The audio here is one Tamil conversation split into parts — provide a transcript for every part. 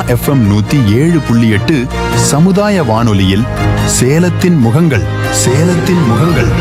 எஃப்எம் நூத்தி ஏழு புள்ளி எட்டு சமுதாய வானொலியில் சேலத்தின் முகங்கள் சேலத்தின் முகங்கள்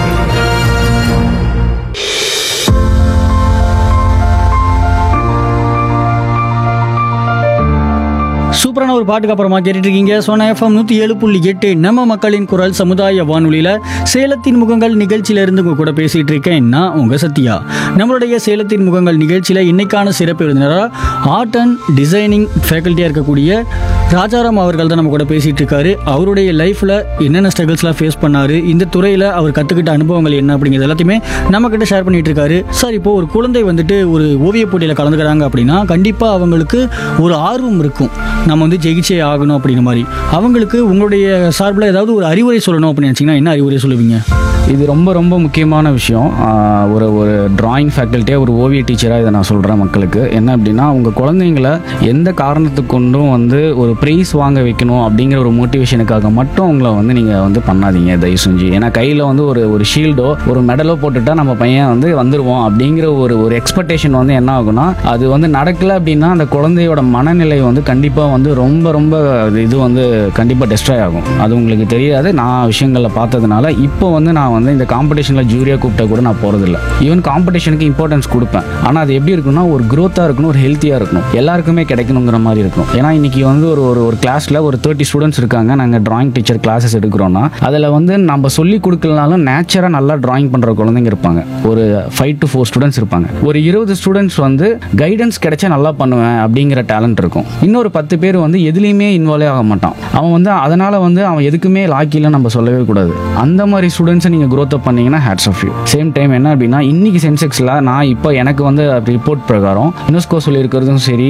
சூப்பரான ஒரு பாட்டுக்கு அப்புறமா கேட்டுட்டு இருக்கீங்க சோனா எஃப்எம் நூற்றி ஏழு புள்ளி எட்டு நம்ம மக்களின் குரல் சமுதாய வானொலியில் சேலத்தின் முகங்கள் நிகழ்ச்சியில இருந்து உங்க கூட பேசிட்டு இருக்கேன் நான் உங்க சத்யா நம்மளுடைய சேலத்தின் முகங்கள் நிகழ்ச்சியில் இன்னைக்கான சிறப்பு விருந்தினராக ஆர்ட் அண்ட் டிசைனிங் ஃபேக்கல்ட்டியாக இருக்கக்கூடிய ராஜாராம் அவர்கள் தான் நம்ம கூட பேசிட்டு இருக்காரு அவருடைய லைஃப்ல என்னென்ன ஸ்ட்ரகிள்ஸ்லாம் ஃபேஸ் பண்ணாரு இந்த துறையில அவர் கத்துக்கிட்ட அனுபவங்கள் என்ன அப்படிங்கிறது எல்லாத்தையுமே நம்ம கிட்ட ஷேர் பண்ணிட்டு இருக்காரு சார் இப்போ ஒரு குழந்தை வந்துட்டு ஒரு ஓவியப் போட்டியில் கலந்துக்கிறாங்க அப்படின்னா கண்டிப்பா அவங்களுக்கு ஒரு ஆர்வம் இருக்கும் நம்ம வந்து ஜெயிச்சே ஆகணும் அப்படிங்கிற மாதிரி அவங்களுக்கு உங்களுடைய சார்பில் ஏதாவது ஒரு அறிவுரை சொல்லணும் அப்படின்னு நினச்சிங்கன்னா என்ன அறிவுரை சொல்லுவீங்க இது ரொம்ப ரொம்ப முக்கியமான விஷயம் ஆஹ் ஒரு ஒரு டிராயிங் ஃபேக்கல்ட்டியாக ஒரு ஓவிய டீச்சராக இதை நான் சொல்கிறேன் மக்களுக்கு என்ன அப்படின்னா உங்கள் குழந்தைங்களை எந்த காரணத்துக்கு கொண்டும் வந்து ஒரு ப்ரைஸ் வாங்க வைக்கணும் அப்படிங்கிற ஒரு மோட்டிவேஷனுக்காக மட்டும் உங்களை வந்து நீங்கள் வந்து பண்ணாதீங்க தயவு செஞ்சு ஏன்னா கையில் வந்து ஒரு ஒரு ஷீல்டோ ஒரு மெடலோ போட்டுட்டா நம்ம பையன் வந்து வந்துடுவோம் அப்படிங்கிற ஒரு ஒரு எக்ஸ்பெக்டேஷன் வந்து என்ன ஆகும்னா அது வந்து நடக்கல அப்படின்னா அந்த குழந்தையோட மனநிலை வந்து கண்டிப்பாக வந்து ரொம்ப ரொம்ப இது வந்து கண்டிப்பாக டெஸ்ட்ராய் ஆகும் அது உங்களுக்கு தெரியாது நான் விஷயங்களில் பார்த்ததுனால இப்போ வந்து நான் வந்து இந்த காம்படிஷனில் ஜூரியாக கூப்பிட்டா கூட நான் போகிறதில்ல ஈவன் காம்படிஷனுக்கு இம்பார்ட்டன்ஸ் கொடுப்பேன் ஆனால் அது எப்படி இருக்குன்னா ஒரு growth-ஆ இருக்கணும் ஒரு ஹெல்த்தியாக இருக்கணும் எல்லாருக்குமே கிடைக்கணுங்கிற மாதிரி இருக்கணும் ஏன்னா இன்னைக்கு வந்து ஒரு ஒரு ஒரு கிளாஸில் ஒரு தேர்ட்டி ஸ்டூடெண்ட்ஸ் இருக்காங்க நாங்கள் டிராயிங் டீச்சர் கிளாஸஸ் எடுக்கிறோன்னா அதில் வந்து நம்ம சொல்லி கொடுக்கலனாலும் நேச்சராக நல்லா டிராயிங் பண்ணுற குழந்தைங்க இருப்பாங்க ஒரு ஃபைவ் டு ஃபோர் ஸ்டூடெண்ட்ஸ் இருப்பாங்க ஒரு இருபது ஸ்டூடெண்ட்ஸ் வந்து கைடன்ஸ் கிடைச்சா நல்லா பண்ணுவேன் அப்படிங்கிற டேலண்ட் இருக்கும் இன்னொரு பத்து பேர் வந்து எதுலேயுமே இன்வால்வ் ஆக மாட்டான் அவன் வந்து அதனால் வந்து அவன் எதுக்குமே லாக்கியில் நம்ம சொல்லவே கூடாது அந்த மாதிரி ஸ்டூடெண்ட்ஸை நீங்கள் growth up பண்ணீங்கன்னா hats off you same time என்ன அப்படின்னா இன்னைக்கு சென்செக்ஸில் நான் இப்போ எனக்கு வந்து ரிப்போர்ட் பிரகாரம் யுனெஸ்கோ சொல்லியிருக்கிறதும் சரி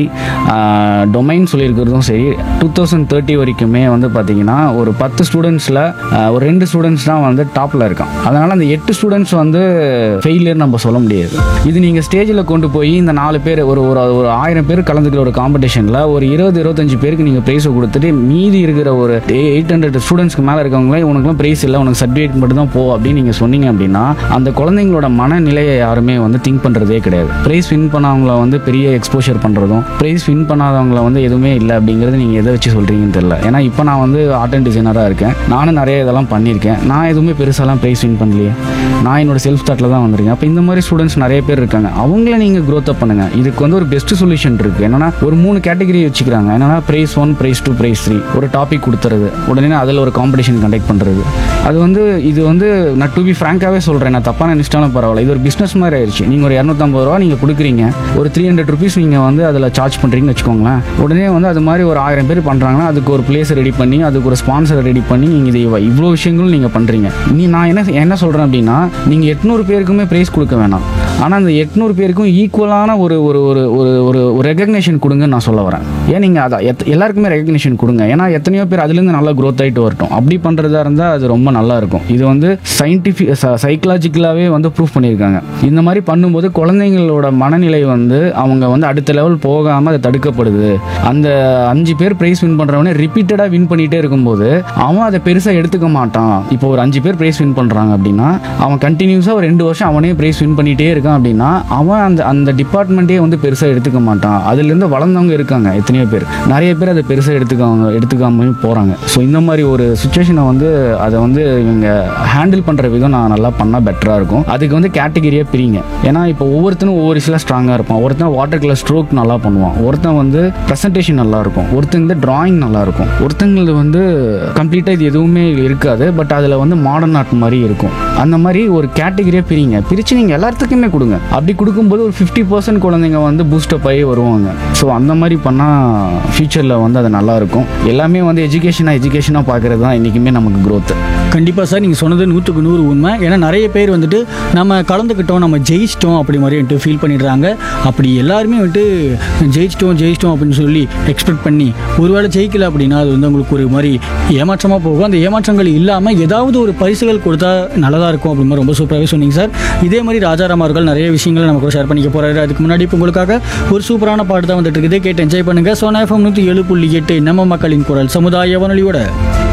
டொமைன் சொல்லியிருக்கிறதும் சரி டூ தௌசண்ட் தேர்ட்டி வரைக்குமே வந்து பார்த்தீங்கன்னா ஒரு பத்து ஸ்டூடெண்ட்ஸில் ஒரு ரெண்டு ஸ்டூடெண்ட்ஸ் தான் வந்து டாப்பில் இருக்கான் அதனால் அந்த எட்டு ஸ்டூடெண்ட்ஸ் வந்து ஃபெயிலியர் நம்ம சொல்ல முடியாது இது நீங்கள் ஸ்டேஜில் கொண்டு போய் இந்த நாலு பேர் ஒரு ஒரு ஒரு ஆயிரம் பேர் கலந்துக்கிற ஒரு காம்படிஷனில் ஒரு இருபது இருபத்தஞ்சு பேருக்கு நீங்கள் ப்ரைஸை கொடுத்துட்டு மீதி இருக்கிற ஒரு எயிட் ஹண்ட்ரட் ஸ்டூடெண்ட்ஸ்க்கு மேலே இருக்கவங்களே உனக்குலாம் ப்ரைஸ் இல்லை உனக்கு சர்டிஃபிகேட் மட்டும் தான் போ அப்படின்னு நீங்கள் சொன்னீங்க அப்படின்னா அந்த குழந்தைங்களோட மனநிலையை யாருமே வந்து திங்க் பண்ணுறதே கிடையாது ப்ரைஸ் வின் பண்ணவங்கள வந்து பெரிய எக்ஸ்போஷர் பண்ணுறதும் ப்ரைஸ் வின் பண்ணாதவங்கள வந்து எதுவுமே இல்லை அப்படிங்கிறது நீங்கள் எதை வச்சு சொல்கிறீங்கன்னு தெரியல ஏன்னா இப்போ நான் வந்து ஆர்ட் அண்ட் டிசைனராக இருக்கேன் நானும் நிறைய இதெல்லாம் பண்ணியிருக்கேன் நான் எதுவுமே பெருசாலாம் ப்ரைஸ் வின் பண்ணலையே நான் என்னோட செல்ஃப் தாட்டில் தான் வந்திருக்கேன் அப்போ இந்த மாதிரி ஸ்டூடெண்ட்ஸ் நிறைய பேர் இருக்காங்க அவங்கள நீங்கள் growth up பண்ணுங்க இதுக்கு வந்து ஒரு பெஸ்ட் சொல்யூஷன் இருக்குது என்னன்னா ஒரு மூணு கேட்டகரி வச்சுக்கிறாங்க என்னன்னா prize one prize two prize three ஒரு டாபிக் கொடுத்துறது உடனே அதில் ஒரு காம்படிஷன் கண்டக்ட் பண்ணுறது அது வந்து இது வந்து நான் டு பி ஃப்ராங்காகவே சொல்கிறேன் நான் தப்பான நினைச்சிட்டாலும் பரவாயில்ல இது ஒரு பிஸ்னஸ் மாதிரி ஆயிடுச்சு நீங்கள் ஒரு இரநூத்தம்பது ரூபா நீங்கள் கொடுக்குறீங்க ஒரு த்ரீ ஹண்ட்ரட் ருபீஸ் நீங்கள் வந்து அதில் சார்ஜ் பண்ணுறீங்கன்னு வச்சுக்கோங்களேன் உடனே வந்து அது மாதிரி ஒரு ஆயிரம் பேர் பண்ணுறாங்கன்னா அதுக்கு ஒரு பிளேஸ் ரெடி பண்ணி அதுக்கு ஒரு ஸ்பான்சர் ரெடி பண்ணி நீங்கள் இது இவ்வ- இவ்வளோ விஷயங்களும் நீங்கள் பண்ணுறீங்க நீ நான் என்ன என்ன சொல்கிறேன் அப்படின்னா நீங்கள் எட்நூறு பேருக்குமே ப்ரைஸ் கொடுக்க வேணாம் ஆனால் அந்த எட்நூறு பேருக்கும் ஈக்குவலான ஒரு ஒரு ஒரு ஒரு ஒரு ஒரு ரெகக்னேஷன் கொடுங்கன்னு நான் சொல்ல வரேன் ஏன் நீங்கள் அதை எத் எல்லாருக்குமே ரெகக்னேஷன் கொடுங்க ஏன்னா எத்தனையோ பேர் அதுலேருந்து நல்லா growth ஆகிட்டு வரட்டும் அப்படி பண்ணுறதா இருந்தால் அது ரொம்ப நல்லா இருக்கும் இது வந்து சயின்டிஃபிக் சைக்கலாஜிக்கலாகவே வந்து ப்ரூஃப் பண்ணியிருக்காங்க இந்த மாதிரி பண்ணும்போது குழந்தைங்களோட மனநிலை வந்து அவங்க வந்து அடுத்த லெவல் போகாமல் அது தடுக்கப்படுது அந்த அஞ்சு பேர் ப்ரைஸ் வின் பண்ணுறவனே ரிப்பீட்டடாக வின் பண்ணிகிட்டே இருக்கும்போது அவன் அதை பெருசாக எடுத்துக்க மாட்டான் இப்போ ஒரு அஞ்சு பேர் ப்ரைஸ் வின் பண்ணுறாங்க அப்படின்னா அவன் கண்டினியூஸாக ஒரு ரெண்டு வருஷம் அவனே ப்ரைஸ் வின் பண்ணிகிட்டே இருக்கான் அப்படின்னா அவன் அந்த அந்த டிபார்ட்மெண்ட்டே வந்து பெருசாக எடுத்துக்க மாட்டான் அதுலேருந்து வளர்ந்தவங்க இருக்காங்க எத்தனையோ பேர் நிறைய பேர் அதை பெருசாக எடுத்துக்காம எடுத்துக்காமையும் போகிறாங்க ஸோ இந்த மாதிரி ஒரு சுச்சுவேஷனை வந்து அதை வந்து இவங்க ஹேண்டில் பண்ணுற விதம் நான் நல்லா பண்ணால் பெட்டராக இருக்கும் அதுக்கு வந்து கேட்டகரியாக பிரிங்க ஏன்னா இப்போ ஒவ்வொருத்தனும் ஒவ்வொரு சில ஸ்ட்ராங்காக இருப்பான் ஒருத்தன் வாட்டர் கலர் ஸ்ட்ரோக் நல்லா பண்ணுவான் ஒருத்தன் வந்து ப்ரெசன்டேஷன் நல்லா இருக்கும் ஒருத்தன் வந்து டிராயிங் நல்லா இருக்கும் ஒருத்தங்களுக்கு வந்து கம்ப்ளீட்டாக இது எதுவுமே இருக்காது பட் அதில் வந்து மாடர்ன் ஆர்ட் மாதிரி இருக்கும் அந்த மாதிரி ஒரு கேட்டகரியாக பிரிங்க பிரித்து நீங்கள் எல்லாத்துக்குமே கொடுங்க அப்படி கொடுக்கும்போது ஒரு ஃபிஃப்டி பர்சன்ட் குழந்தைங்க வந்து பூஸ்டப் ஆகி வருவாங்க ஸோ அந்த மாதிரி பண்ணால் ஃப்யூச்சரில் வந்து அது நல்லா இருக்கும் எல்லாமே வந்து எஜுகேஷனாக எஜுகேஷனாக பார்க்குறது தான் இன்றைக்குமே நமக்கு growth கண்டிப்பாக சார் நீங்கள் சொன்னது நூற்றுக்கு நூறு உண்மை ஏன்னா நிறைய பேர் வந்துட்டு நம்ம கலந்துக்கிட்டோம் நம்ம ஜெயிச்சிட்டோம் அப்படி மாதிரி வந்துட்டு ஃபீல் பண்ணிடுறாங்க அப்படி எல்லாருமே வந்துட்டு ஜெயிச்சிட்டோம் ஜெயிச்சிட்டோம் அப்படின்னு சொல்லி எக்ஸ்பெக்ட் பண்ணி ஒருவேளை ஜெயிக்கல அப்படின்னா அது வந்து உங்களுக்கு ஒரு மாதிரி ஏமாற்றமாக போகும் அந்த ஏமாற்றங்கள் இல்லாமல் ஏதாவது ஒரு பரிசுகள் கொடுத்தா நல்லதாக இருக்கும் அப்படின்னு மாதிரி ரொம்ப சூப்பராகவே சொன்னீங்க சார் இதே மாதிரி ராஜாராம் அவர்கள் நிறைய விஷயங்களை நம்ம கூட ஷேர் பண்ணிக்க போகிறாரு அதுக்கு முன்னாடி இப்போ உங்களுக்காக ஒரு சூப்பரான பாட்டு தான் வந்துட்டு இருக்குது கேட்டு என்ஜாய் பண்ணுங்கள் சோனா எஃப்எம் நூற்றி ஏழு புள்ளி எட்டு நம்ம மக்களின் குரல் சமுதாய வானொலியோட